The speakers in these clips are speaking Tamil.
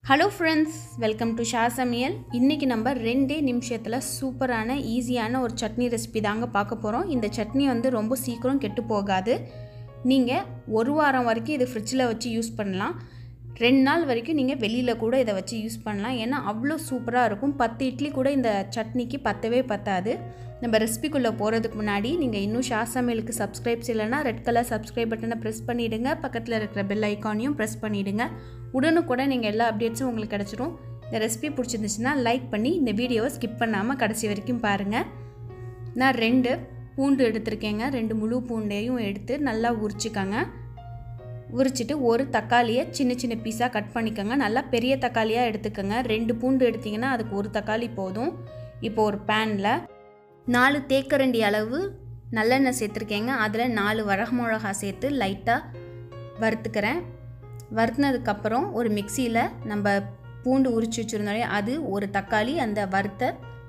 hello friends welcome to Sha சமையல் இன்றைக்கி நம்ம ரெண்டே நிமிஷத்தில் சூப்பரான ஈஸியான ஒரு சட்னி ரெசிபி தாங்க பார்க்க போகிறோம் இந்த சட்னி வந்து ரொம்ப சீக்கிரம் கெட்டு போகாது நீங்கள் ஒரு வாரம் வரைக்கும் இது ஃப்ரிட்ஜில் வச்சு யூஸ் பண்ணலாம் ரெண்டு நாள் வரைக்கும் நீங்கள் வெளியில் கூட இதை வச்சு யூஸ் பண்ணலாம் ஏன்னா அவ்வளோ சூப்பராக இருக்கும் பத்து இட்லி கூட இந்த சட்னிக்கு பத்தவே பத்தாது நம்ம ரெசிபிக்குள்ளே போகிறதுக்கு முன்னாடி நீங்கள் இன்னும் ஷா சமையலுக்கு சப்ஸ்கிரைப்ஸ் இல்லைன்னா ரெட் கலர் சப்ஸ்கிரைப் பட்டனை ப்ரெஸ் பண்ணிவிடுங்க பக்கத்தில் இருக்கிற பெல் ஐக்கானையும் ப்ரெஸ் பண்ணிவிடுங்க உடனுக்குடன் நீங்கள் எல்லா அப்டேட்ஸும் உங்களுக்கு கிடச்சிரும் இந்த ரெசிபி பிடிச்சிருந்துச்சுன்னா லைக் பண்ணி இந்த வீடியோவை ஸ்கிப் பண்ணாமல் கடைசி வரைக்கும் பாருங்கள் நான் ரெண்டு பூண்டு எடுத்திருக்கேங்க ரெண்டு முழு பூண்டையும் எடுத்து நல்லா உரிச்சிக்கோங்க உரிச்சிட்டு ஒரு தக்காளியை சின்ன சின்ன பீஸாக கட் பண்ணிக்கோங்க நல்லா பெரிய தக்காளியாக எடுத்துக்கோங்க ரெண்டு பூண்டு எடுத்திங்கன்னா அதுக்கு ஒரு தக்காளி போதும் இப்போ ஒரு பேனில் நாலு தேக்கரண்டி அளவு நல்லெண்ணெய் சேர்த்துருக்கேங்க அதில் நாலு வரக மிளகா சேர்த்து லைட்டாக வறுத்துக்கிறேன் வறுத்துனதுக்கப்புறம் ஒரு மிக்சியில் நம்ம பூண்டு உரிச்சு வச்சுருந்தோடனே அது ஒரு தக்காளி அந்த வறுத்த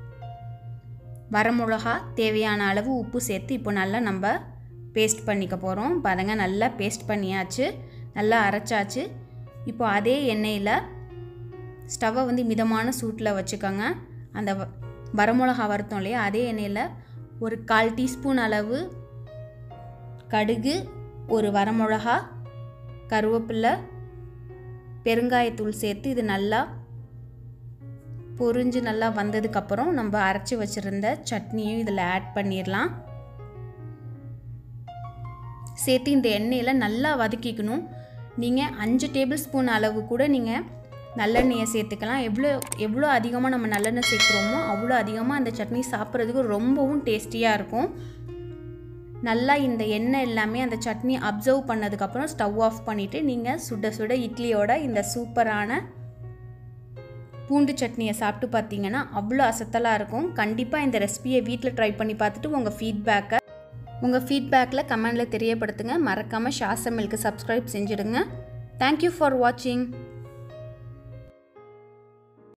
வரமிளகா தேவையான அளவு உப்பு சேர்த்து இப்போ நல்லா நம்ம பேஸ்ட் பண்ணிக்க போகிறோம் பாருங்க நல்லா பேஸ்ட் பண்ணியாச்சு நல்லா அரைச்சாச்சு இப்போ அதே எண்ணெயில் ஸ்டவ்வை வந்து மிதமான சூட்டில் வச்சுக்கோங்க அந்த வரமிளகா வறுத்தோம் இல்லையா அதே எண்ணெயில் ஒரு கால் டீஸ்பூன் அளவு கடுகு ஒரு வரமிளகா கருவேப்பில்லை பெருங்காயத்தூள் சேர்த்து இது நல்லா பொரிஞ்சு நல்லா வந்ததுக்கப்புறம் நம்ம அரைச்சி வச்சுருந்த சட்னியும் இதில் ஆட் பண்ணிடலாம் சேர்த்து இந்த எண்ணெயில் நல்லா வதக்கிக்கணும் நீங்கள் அஞ்சு டேபிள் ஸ்பூன் அளவு கூட நீங்கள் நல்லெண்ணெயை சேர்த்துக்கலாம் எவ்வளோ எவ்வளோ அதிகமாக நம்ம நல்லெண்ணெய் சேர்க்குறோமோ அவ்வளோ அதிகமாக அந்த சட்னி சாப்பிட்றதுக்கு ரொம்பவும் டேஸ்டியாக இருக்கும் நல்லா இந்த எண்ணெய் எல்லாமே அந்த சட்னி அப்சர்வ் பண்ணதுக்கப்புறம் ஸ்டவ் ஆஃப் பண்ணிவிட்டு நீங்கள் சுட சுட இட்லியோட இந்த சூப்பரான பூண்டு சட்னியை சாப்பிட்டு பார்த்தீங்கன்னா அவ்வளோ அசத்தலாக இருக்கும் கண்டிப்பாக இந்த ரெசிபியை வீட்டில் ட்ரை பண்ணி பார்த்துட்டு உங்கள் ஃபீட்பேக்கை உங்கள் ஃபீட்பேக்கில் கமெண்டில் தெரியப்படுத்துங்க மறக்காமல் ஷாசமில்க்கு சப்ஸ்கிரைப் செஞ்சுடுங்க தேங்க்யூ ஃபார் வாட்சிங்